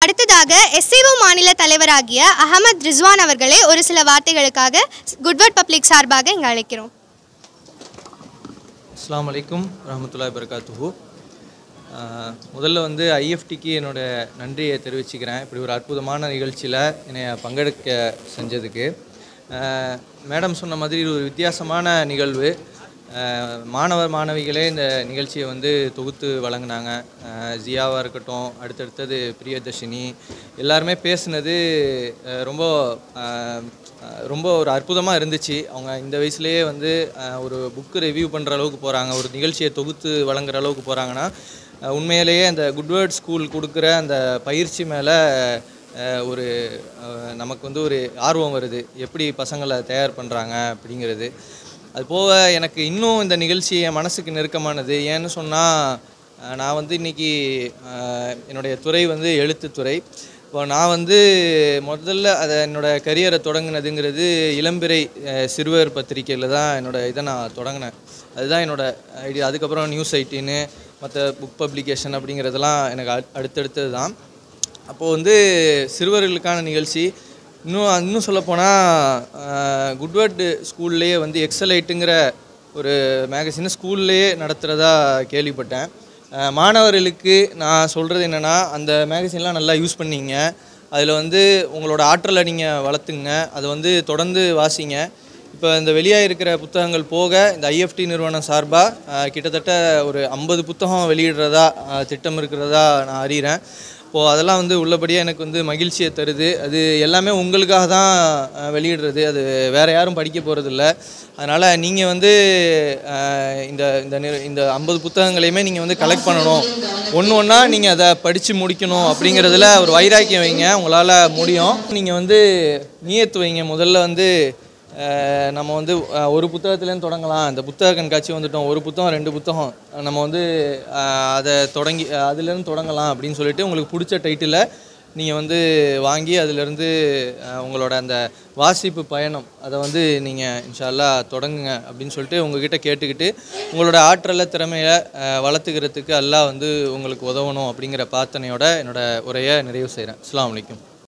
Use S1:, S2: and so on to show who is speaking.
S1: அடுத்ததாக எஸ்சிஓ மாநில தலைவராகிய அகமது ரிஸ்வான் அவர்களை ஒரு சில வார்த்தைகளுக்காக குட்வர்ட் பப்ளிக் சார்பாக இங்கு அழைக்கிறோம்
S2: அஸ்ஸலாமு அலைக்கும் ரஹமத்துல்லாஹி பரகாத்துஹு முதல்ல வந்து ஐஎஃப்டிக்கு என்னோட நன்றியை தெரிவிச்சுக்கிறேன் இப்படி ஒரு அற்புதமான நிகழ்ச்சியில் என்னை பங்கெடுக்க செஞ்சதுக்கு அஹ், மேடம் சொன்ன மாதிரி இது ஒரு வித்தியாசமான நிகழ்வு அஹ், மாணவர் மாணவிகளே இந்த நிகழ்ச்சியை வந்து தொகுத்து வழங்கினாங்க ஜியாவாக இருக்கட்டும் அடுத்தடுத்தது பிரியதர்ஷினி எல்லாருமே பேசுனது அஹ், ரொம்ப அஹ், அஹ் ரொம்ப ஒரு அற்புதமாக இருந்துச்சு அவங்க இந்த வயசுலேயே வந்து அஹ், ஒரு புக்கு ரிவ்யூ பண்ணுற அளவுக்கு போகிறாங்க ஒரு நிகழ்ச்சியை தொகுத்து வழங்குற அளவுக்கு போகிறாங்கன்னா அஹ், உண்மையிலேயே அந்த குட்வேர்ட் ஸ்கூல் கொடுக்குற அந்த பயிற்சி மேலே ஒரு அஹ், நமக்கு வந்து ஒரு ஆர்வம் வருது எப்படி பசங்களை தயார் பண்ணுறாங்க அப்படிங்கிறது அது போக எனக்கு இன்னும் இந்த நிகழ்ச்சி என் மனசுக்கு நெருக்கமானது ஏன்னு சொன்னால் நான் வந்து இன்னைக்கு அஹ், என்னுடைய துறை வந்து எழுத்துத்துறை இப்போ நான் வந்து முதல்ல அதை என்னோட கரியரை தொடங்கினதுங்கிறது இளம்பிறை அஹ், சிறுவர் பத்திரிக்கையில் தான் என்னோட இதை நான் தொடங்கினேன் அதுதான் என்னோட ஐடியா அதுக்கப்புறம் நியூஸ் ஐட்டின்னு மற்ற புக் பப்ளிகேஷன் அப்படிங்கிறதெல்லாம் எனக்கு அடு- அடுத்தடுத்தது தான் அப்போது வந்து சிறுவர்களுக்கான நிகழ்ச்சி இன்னும் இன்னும் சொல்லப்போனால் குட்வர்டு ஸ்கூல்லேயே வந்து எக்ஸலைட்டுங்கிற ஒரு மேகசினை ஸ்கூல்லேயே நடத்துகிறதா கேள்விப்பட்டேன் அஹ் மாணவர்களுக்கு நான் சொல்கிறது என்னென்னா அந்த மேகசின்லாம் நல்லா யூஸ் பண்ணீங்க அதில் வந்து உங்களோட ஆற்றலை நீங்கள் வளர்த்துங்க அதை வந்து தொடர்ந்து வாசிங்க இப்போ இந்த வெளியாக இருக்கிற புத்தகங்கள் போக இந்த ஐஎஃப்டி நிறுவனம் சார்பாக கிட்டத்தட்ட ஒரு ஐம்பது புத்தகம் வெளியிடுறதா அஹ், திட்டம் இருக்கிறதா நான் அறிகிறேன் இப்போது அதெல்லாம் வந்து உள்ளபடியாக எனக்கு வந்து மகிழ்ச்சியை தருது அது எல்லாமே உங்களுக்காக தான் அஹ், வெளியிடுறது அது வேறு யாரும் படிக்க போகிறதில்ல அதனால் நீங்கள் வந்து அஹ், இந்த இந்த நிறு- இந்த ஐம்பது புத்தகங்களையுமே நீங்கள் வந்து கலெக்ட் பண்ணணும் ஒன்று ஒன்றா நீங்கள் அதை படித்து முடிக்கணும் அப்படிங்கிறதுல ஒரு வைராக்கியம் வைங்க உங்களால் முடியும் நீங்கள் வந்து நியத்து வைங்க முதல்ல வந்து அஹ் நம்ம வந்து அஹ், ஒரு புத்தகத்துலேருந்து தொடங்கலாம் இந்த புத்தக கண்காட்சி வந்துட்டோம் ஒரு புத்தகம் ரெண்டு புத்தகம் அஹ் நம்ம வந்து அஹ், அதை தொடங்கி அஹ், அதுலேருந்து தொடங்கலாம் அப்படின்னு சொல்லிட்டு உங்களுக்கு பிடிச்ச டைட்டிலை நீங்கள் வந்து வாங்கி அதிலேருந்து உங்களோட அந்த வாசிப்பு பயணம் அதை வந்து நீங்கள் இன்ஷால்லா தொடங்குங்க அப்படின்னு சொல்லிட்டு உங்ககிட்ட கேட்டுக்கிட்டு உங்களோட ஆற்றலை திறமையை அஹ், வளர்த்துக்கிறதுக்கு அல்லாஹ் வந்து உங்களுக்கு உதவணும் அப்படிங்கிற பிரார்த்தனையோட என்னோட உரையை நிறைவு செய்கிறேன் அஸ்ஸலாமு அலைக்கும்